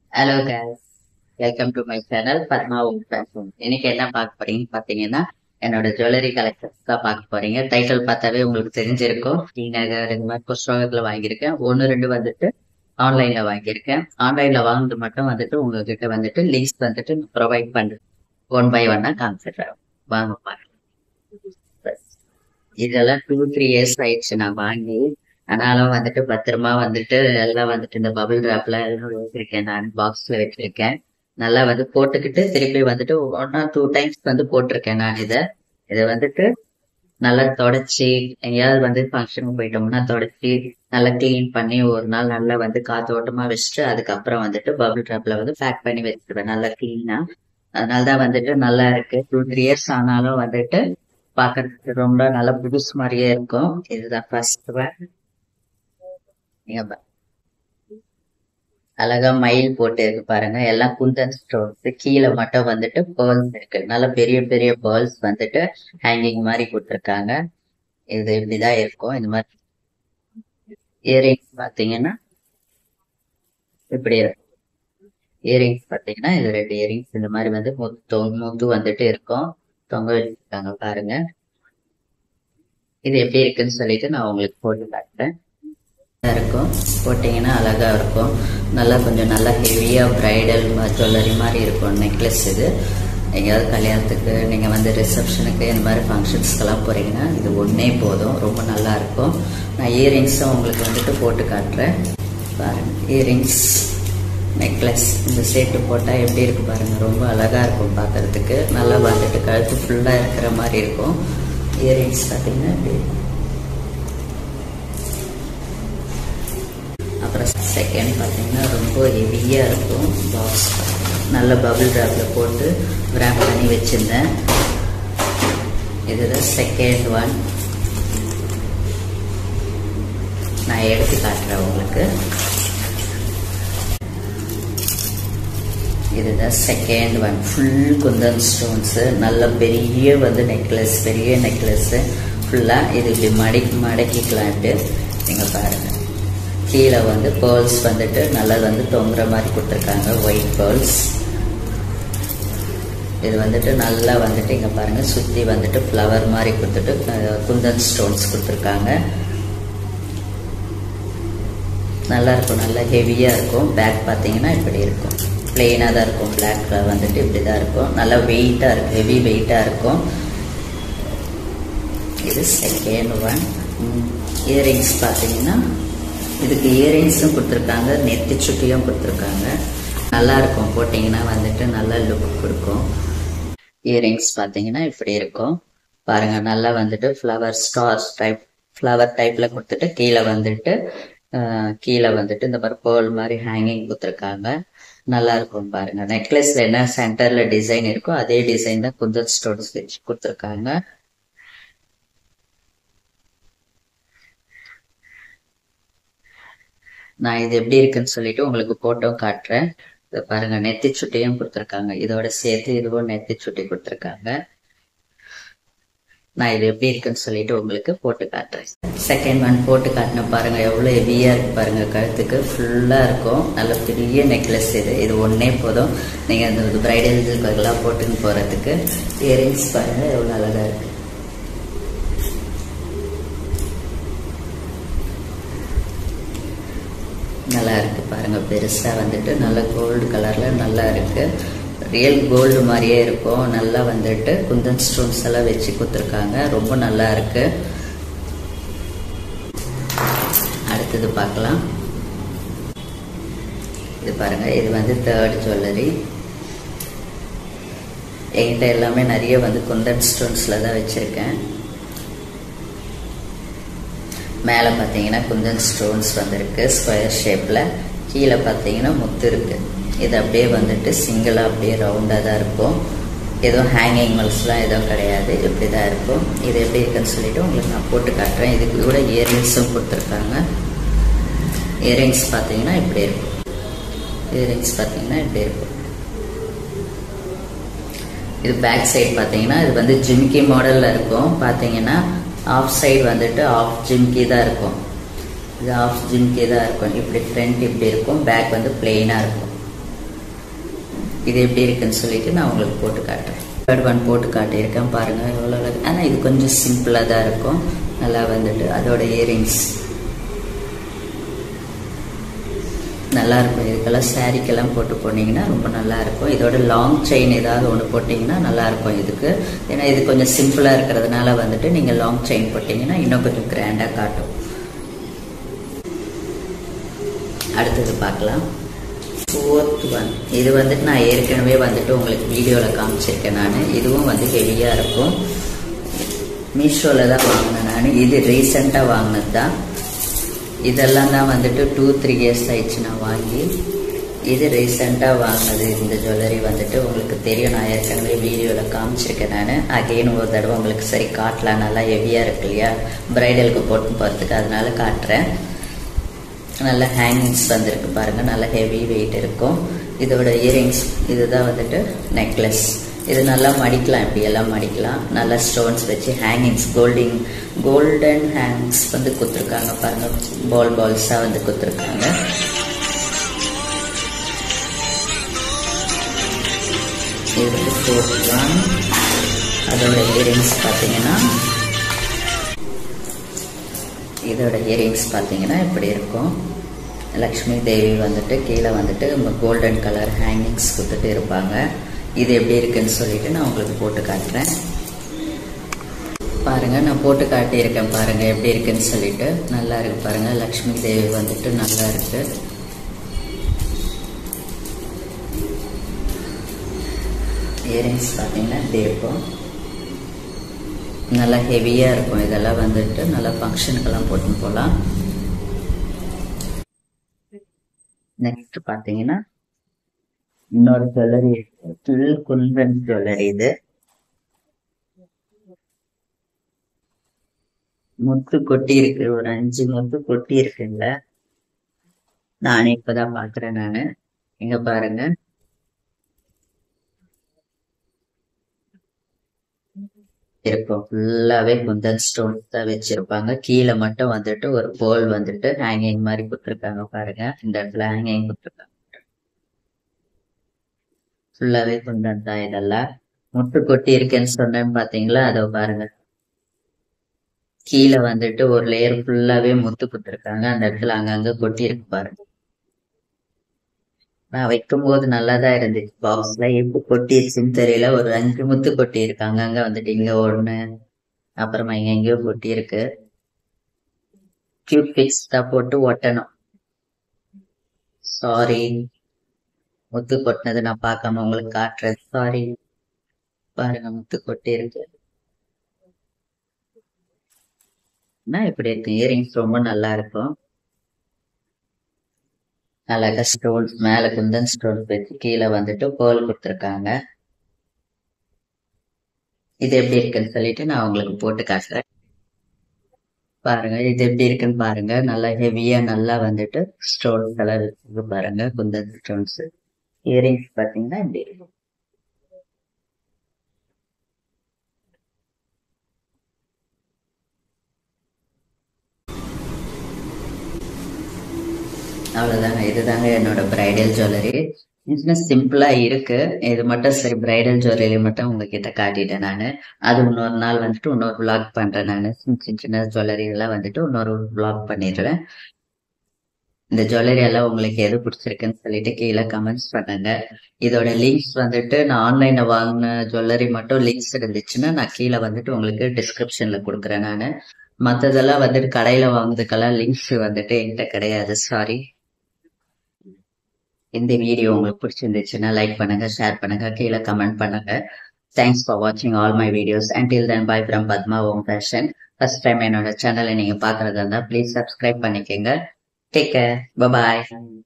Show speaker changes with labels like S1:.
S1: hello guys welcome to my channel Padma உங் fashion இன்னைக்கு என்ன பார்க்க போறீங்கன்னு பார்த்தீங்கன்னா என்னோட ஜுவல்லரி கலெக்ஷன்ஸ் தான் பார்க்க போறீங்க டைட்டில் பார்த்தாவே உங்களுக்கு தெரிஞ்சிருக்கும் ஸ்ரீநகர் இந்த மாதிரி புஸ்தகத்துல வாங்கியிருக்கேன் ஒன்று ரெண்டு வந்துட்டு ஆன்லைன்ல வாங்கியிருக்கேன் ஆன்லைன்ல வாங்குறது மட்டும் வந்துட்டு உங்ககிட்ட வந்துட்டு லிங்க்ஸ் வந்துட்டு ப்ரொவைட் பண்றேன் ஒன் பை ஒன்னா காமிச்சிடுறேன் வாங்க பாருங்க இதெல்லாம் டூ த்ரீ இயர்ஸ் ஆயிடுச்சு நான் வாங்கி ஆனாலும் வந்துட்டு பத்திரமா வந்துட்டு எல்லாம் வந்துட்டு இந்த பபிள் ராப்ல வச்சிருக்கேன் நான் பாக்ஸ்ல வச்சிருக்கேன் நல்லா வந்து போட்டுக்கிட்டு திருப்பி வந்துட்டு ஒன் ஆர் டூ டைம்ஸ் வந்து போட்டிருக்கேன் நான் இதை இதை வந்துட்டு நல்லா தொடச்சி எங்கேயாவது வந்து ஃபங்க்ஷனுக்கு போயிட்டோம்னா தொடச்சி நல்லா க்ளீன் பண்ணி ஒரு நாள் நல்லா வந்து காத்தோட்டமா வச்சுட்டு அதுக்கப்புறம் வந்துட்டு பபிள் ட்ராப்ல வந்து பேக் பண்ணி வச்சிருவேன் நல்லா க்ளீனா அதனாலதான் வந்துட்டு நல்லா இருக்கு டூ த்ரீ இயர்ஸ் ஆனாலும் வந்துட்டு பாக்குறதுக்கு ரொம்ப நல்லா புதுசு மாதிரியே இருக்கும் இதுதான் ஃபர்ஸ்ட் நீங்க பா- அழகா மயில் போட்டு இருக்கு பாருங்க எல்லாம் குந்தன் ஸ்டோன்ஸ் கீழே மட்டும் வந்துட்டு பேர்ல்ஸ் இருக்கு நல்ல பெரிய பெரிய பேர்ல்ஸ் வந்துட்டு ஹேங்கிங் மாதிரி கொடுத்துருக்காங்க இது இப்படிதான் இருக்கும் இந்த மாதிரி இயரிங்ஸ் பாத்தீங்கன்னா இப்படி இருக்கும் இயரிங்ஸ் பாத்தீங்கன்னா இது ரெண்டு இயரிங்ஸ் இந்த மாதிரி வந்து முத்து முத்து வந்துட்டு இருக்கும் தொங்க வச்சிருக்காங்க பாருங்க இது எப்படி இருக்குன்னு சொல்லிட்டு நான் உங்களுக்கு போட்டு காட்டுறேன் நல்லா இருக்கும் போட்டிங்கன்னா அழகா இருக்கும் நல்லா கொஞ்சம் நல்லா ஹெவியா பிரைடல் ஜுவல்லரி மாதிரி இருக்கும் நெக்லஸ் இது எங்கேயாவது கல்யாணத்துக்கு நீங்கள் வந்து ரிசப்ஷனுக்கு இந்த மாதிரி ஃபங்க்ஷன்ஸ்க்கெல்லாம் போறீங்கன்னா இது ஒன்றே போதும் ரொம்ப நல்லா இருக்கும் நான் இயரிங்ஸும் உங்களுக்கு வந்துட்டு போட்டு காட்டுறேன் பாருங்க இயரிங்ஸ் நெக்லஸ் இந்த செட்டு போட்டால் எப்படி இருக்கு பாருங்க ரொம்ப அழகா இருக்கும் பார்க்கறதுக்கு நல்லா வந்துட்டு கழுத்து ஃபுல்லாக இருக்கிற மாதிரி இருக்கும் இயரிங்ஸ் பார்த்தீங்கன்னா இப்படி இருக்கும் அப்புறம் செகண்ட் பார்த்தீங்கன்னா ரொம்ப ஹெவியாக இருக்கும் பாக்ஸ் நல்ல பபிள் ட்ராப்பில் போட்டு wrap பண்ணி வச்சுருந்தேன் இதுதான் செகண்ட் ஒன் நான் எடுத்து காட்டுறேன் உங்களுக்கு இதுதான் second one full kundan stones நல்ல பெரிய வந்து நெக்லஸ் பெரிய நெக்லஸ்ஸு ஃபுல்லாக இது இப்படி மடக்கி மடக்கிக்கலான்ட்டு நீங்கள் பாருங்கள் கீழே வந்து பேர்ல்ஸ் வந்துட்டு நல்லா வந்து தொங்குற மாதிரி கொடுத்துருக்காங்க ஒயிட் பேர்ல்ஸ் இது வந்துட்டு நல்லா வந்துட்டு இங்கே பாருங்க சுற்றி வந்துட்டு ஃப்ளவர் மாதிரி கொடுத்துட்டு அஹ், குந்தன் ஸ்டோன்ஸ் கொடுத்துருக்காங்க நல்லா இருக்கும் நல்லா ஹெவியாக இருக்கும் பேக் பார்த்தீங்கன்னா இப்படி இருக்கும் பிளெயினாக தான் இருக்கும் பிளாக் வந்துட்டு இப்படி தான் இருக்கும் நல்லா வெயிட்டாக இருக்கும் ஹெவி வெயிட்டாக இருக்கும் இது செகண்ட் ஒன் இயரிங்ஸ் பார்த்தீங்கன்னா இதுக்கு இயரிங்ஸும் கொடுத்துருக்காங்க நெத்தி சுட்டியும் கொடுத்துருக்காங்க நல்லா இருக்கும் போட்டிங்கன்னா வந்துட்டு நல்லா லுக் கொடுக்கும் இயரிங்ஸ் பார்த்தீங்கன்னா இப்படி இருக்கும் பாருங்க நல்லா வந்துட்டு ஃப்ளவர் ஸ்டார்ஸ் டைப் ஃப்ளவர் டைப்ல கொடுத்துட்டு கீழே வந்துட்டு அஹ், கீழே வந்துட்டு இந்த மாதிரி பேர்ல் மாதிரி ஹேங்கிங் கொடுத்துருக்காங்க நல்லா இருக்கும் பாருங்க நெக்லஸ்ல என்ன சென்டர்ல டிசைன் இருக்கோ அதே டிசைன் தான் குந்தன் ஸ்டோன்ஸ் வச்சு கொடுத்துருக்காங்க நான் இது எப்படி இருக்குன்னு சொல்லிட்டு உங்களுக்கு போட்டோ காட்டுறேன் இதை பாருங்க நெத்தி சுட்டியும் கொடுத்துருக்காங்க இதோட சேர்த்து இதுவும் நெத்தி சுட்டி கொடுத்துருக்காங்க நான் இது எப்படி இருக்குன்னு சொல்லிட்டு உங்களுக்கு போட்டு காட்டுறேன் செகண்ட் ஒன் போட்டு காட்டின பாருங்க எவ்வளோ ஹெவியா இருக்கு பாருங்க கழுத்துக்கு ஃபுல்லா இருக்கும் நல்ல பெரிய நெக்லஸ் இது இது ஒன்னே போதும் நீங்க அந்த பிரைடல் எல்லாம் போட்டுன்னு போறதுக்கு இயரிங்ஸ் பாருங்க எவ்வளோ அழகா இருக்கு நல்லா இருக்கு பாருங்க பெருசா வந்துட்டு நல்ல கோல்டு கலர்ல நல்லா இருக்கு ரியல் கோல்டு மாதிரியே இருக்கும் நல்லா வந்துட்டு குந்தன் ஸ்டோன்ஸ் எல்லாம் வச்சு கொடுத்துருக்காங்க ரொம்ப நல்லா இருக்கு அடுத்தது பார்க்கலாம் இது பாருங்க இது வந்து தேர்ட் ஜுவல்லரி என்கிட்ட எல்லாமே நிறைய வந்து குந்தன் ஸ்டோன்ஸ்ல தான் வச்சிருக்கேன் மேலே பார்த்தீங்கன்னா குந்தன் ஸ்டோன்ஸ் வந்திருக்கு ஸ்கொயர் ஷேப்பில் கீழே பார்த்தீங்கன்னா முத்து இருக்கு இது அப்படியே வந்துட்டு சிங்கிளாக அப்படியே ரவுண்டாக தான் இருக்கும் எதுவும் ஹேங்கிங் மல்ஸ்லாம் எதுவும் கிடையாது இப்படி தான் இருக்கும் இது எப்படி இருக்குன்னு சொல்லிட்டு உங்களுக்கு நான் போட்டு காட்டுறேன் இதுக்கு கூட இயரிங்ஸும் கொடுத்துருக்காங்க இயரிங்ஸ் பார்த்தீங்கன்னா இப்படி இருக்கும் இயரிங்ஸ் பார்த்தீங்கன்னா இப்படி இருக்கும் இது பேக் சைடு பார்த்தீங்கன்னா இது வந்து ஜிமிக்கி மாடலில் இருக்கும் பார்த்தீங்கன்னா ஆஃப் சைடு வந்துட்டு ஆஃப் ஜிம்கி தான் இருக்கும் இது ஆஃப் ஜிம்கி தான் இருக்கும் இப்படி ஃப்ரண்ட் இப்படி இருக்கும் பேக் வந்து பிளெயினாக இருக்கும் இது எப்படி இருக்குன்னு சொல்லிட்டு நான் உங்களுக்கு போட்டு காட்டுறேன் தேர்ட் ஒன் போட்டு காட்டியிருக்கேன் பாருங்கள் எவ்வளோ ஆனால் இது கொஞ்சம் சிம்பிளாக தான் இருக்கும் நல்லா வந்துட்டு அதோட இயரிங்ஸ் நல்லா இருக்கும் இதுக்கெல்லாம் சாரீக்கெல்லாம் போட்டு போனீங்கன்னா ரொம்ப நல்லா இருக்கும் இதோட லாங் செயின் ஏதாவது ஒன்று போட்டிங்கன்னா நல்லா இருக்கும் இதுக்கு ஏன்னா இது கொஞ்சம் சிம்பிளாக இருக்கிறதுனால வந்துட்டு நீங்கள் லாங் செயின் போட்டிங்கன்னா இன்னும் கொஞ்சம் கிராண்டாக காட்டும் அடுத்தது பார்க்கலாம் ஃபோர்த் ஒன் இது வந்துட்டு நான் ஏற்கனவே வந்துட்டு உங்களுக்கு வீடியோவில் காமிச்சிருக்கேன் நான் இதுவும் வந்து ஹெவியாக இருக்கும் மீஷோவில் தான் வாங்கினேன் நான் இது ரீசெண்டாக வாங்கினது தான் இதெல்லாம் தான் வந்துட்டு டூ த்ரீ இயர்ஸ் ஆயிடுச்சு நான் வாங்கி இது ரீசெண்டாக வாங்கினது இந்த ஜுவல்லரி வந்துட்டு உங்களுக்கு தெரியும் நான் ஏற்கனவே வீடியோவில் காமிச்சிருக்கேன் நான் அகெயின் ஒரு தடவை உங்களுக்கு சரி காட்டலாம் நல்லா ஹெவியாக இருக்கு இல்லையா ப்ரைடலுக்கு போட்டு போகிறதுக்கு அதனால காட்டுறேன் நல்ல ஹேங்கிங்ஸ் வந்திருக்கு பாருங்கள் நல்ல ஹெவி வெயிட் இருக்கும் இதோட இயரிங்ஸ் இதுதான் வந்துட்டு நெக்லஸ் இது நல்லா மடிக்கலாம் இப்படி எல்லாம் மடிக்கலாம் நல்லா ஸ்டோன்ஸ் வச்சு ஹேங்கிங்ஸ் கோல்டிங் கோல்டன் ஹேங்ஸ் வந்து குத்துருக்காங்க பாருங்க பால் பால்ஸாக வந்து குத்துருக்காங்க இது ஃபோர்த் ஒன் அதோட இயரிங்ஸ் பார்த்தீங்கன்னா இதோட இயரிங்ஸ் பார்த்தீங்கன்னா இப்படி இருக்கும் லக்ஷ்மி தேவி வந்துட்டு கீழே வந்துட்டு கோல்டன் கலர் ஹேங்கிங்ஸ் கொடுத்துட்டு இருப்பாங்க இது எப்படி இருக்குன்னு சொல்லிட்டு நான் உங்களுக்கு போட்டு காட்டுறேன் பாருங்க நான் போட்டு காட்டியிருக்கேன் பாருங்க எப்படி இருக்குன்னு சொல்லிட்டு நல்லா இருக்கு பாருங்க லக்ஷ்மி தேவி வந்துட்டு நல்லா இருக்கு இயரிங்ஸ் பார்த்தீங்கன்னா இப்படி இருக்கும் நல்லா ஹெவியாக இருக்கும் இதெல்லாம் வந்துட்டு நல்லா ஃபங்க்ஷனுக்கெல்லாம் போட்டுன்னு போகலாம் நெக்ஸ்ட் பார்த்தீங்கன்னா இன்னொரு ஜுவல்லரி ஃபுல் குந்தன் ஜுவல்லரி இது முத்து கொட்டி இருக்கு ஒரு அஞ்சு முத்து கொட்டி இருக்குல்ல நானே இப்பதான் பாக்குறேன் நானு இங்க பாருங்க இருக்கும் ஃபுல்லாவே குந்தன் ஸ்டோன் தான் வச்சிருப்பாங்க கீழே மட்டும் வந்துட்டு ஒரு போல் வந்துட்டு ஹேங்கிங் மாதிரி கொடுத்துருக்காங்க பாருங்க இந்த இடத்துல ஹேங்கிங் கொடுத்துருக்காங்க ஃபுல்லாவே குந்தன் தான் இதெல்லாம் முட்டு கொட்டி இருக்கேன்னு சொன்னேன்னு பாத்தீங்களா அதோ பாருங்க கீழே வந்துட்டு ஒரு லேயர் ஃபுல்லாவே முத்து கொடுத்துருக்காங்க அந்த இடத்துல அங்கங்க கொட்டி இருக்கு பாருங்க நான் வைக்கும் போது நல்லாதான் இருந்துச்சு பாக்ஸ்ல எப்படி கொட்டிருச்சுன்னு தெரியல ஒரு அஞ்சு முத்து கொட்டி இருக்கு அங்கங்க வந்துட்டு இங்க ஒண்ணு அப்புறமா இங்க எங்கேயோ கொட்டி இருக்கு கியூப் பிக்ஸ் தான் போட்டு ஒட்டணும் சாரி முத்து கொட்டினது நான் பார்க்காம உங்களுக்கு காட்டுறேன் சாரி பாருங்க முத்து கொட்டி இருக்கு இப்படி இருக்கு இயரிங்ஸ் ரொம்ப நல்லா இருக்கும் அழகா ஸ்டோன்ஸ் மேல குந்தன் ஸ்டோன்ஸ் வச்சு கீழே வந்துட்டு பேர்ல் கொடுத்துருக்காங்க இது எப்படி இருக்குன்னு சொல்லிட்டு நான் உங்களுக்கு போட்டு காட்டுறேன் பாருங்க இது எப்படி இருக்குன்னு பாருங்க நல்லா ஹெவியா நல்லா வந்துட்டு ஸ்டோன் கலர் இருக்கு பாருங்க குந்தன் ஸ்டோன்ஸ் இயரிங்ஸ் பாத்தீங்கன்னா இப்படி இருக்கும் அவ்வளவுதாங்க இதுதாங்க என்னோட பிரைடல் ஜுவல்லரி பிஸ்னஸ் சிம்பிளா இருக்கு இது மட்டும் சரி பிரைடல் ஜுவல்லரி மட்டும் உங்ககிட்ட காட்டிட்டேன் நான் அது இன்னொரு நாள் வந்துட்டு இன்னொரு விளாக் பண்றேன் நான் சின்ன சின்ன ஜுவல்லரி எல்லாம் வந்துட்டு இன்னொரு விளாக் பண்ணிடுறேன் இந்த ஜுவல்லரி எல்லாம் உங்களுக்கு எது பிடிச்சிருக்குன்னு சொல்லிட்டு கீழே கமெண்ட்ஸ் பண்ணுங்க இதோட லிங்க்ஸ் வந்துட்டு நான் ஆன்லைன்ல வாங்கின ஜுவல்லரி மட்டும் லிங்க்ஸ் இருந்துச்சுன்னா நான் கீழே வந்துட்டு உங்களுக்கு டிஸ்கிரிப்ஷன்ல கொடுக்குறேன் நான் மற்றதெல்லாம் வந்துட்டு கடையில வாங்குறதுக்கெல்லாம் லிங்க்ஸ் வந்துட்டு என்கிட்ட கிடையாது சாரி இந்த வீடியோ உங்களுக்கு பிடிச்சிருந்துச்சுன்னா லைக் பண்ணுங்க ஷேர் பண்ணுங்க கீழே கமெண்ட் பண்ணுங்க தேங்க்ஸ் ஃபார் வாட்சிங் all my videos until then bye from Padma Om fashion first time என்னோட சேனலை நீங்க பாக்குறதா இருந்தா ப்ளீஸ் சப்ஸ்கிரைப் பண்ணிக்கோங்க டேக் கேர் பாய்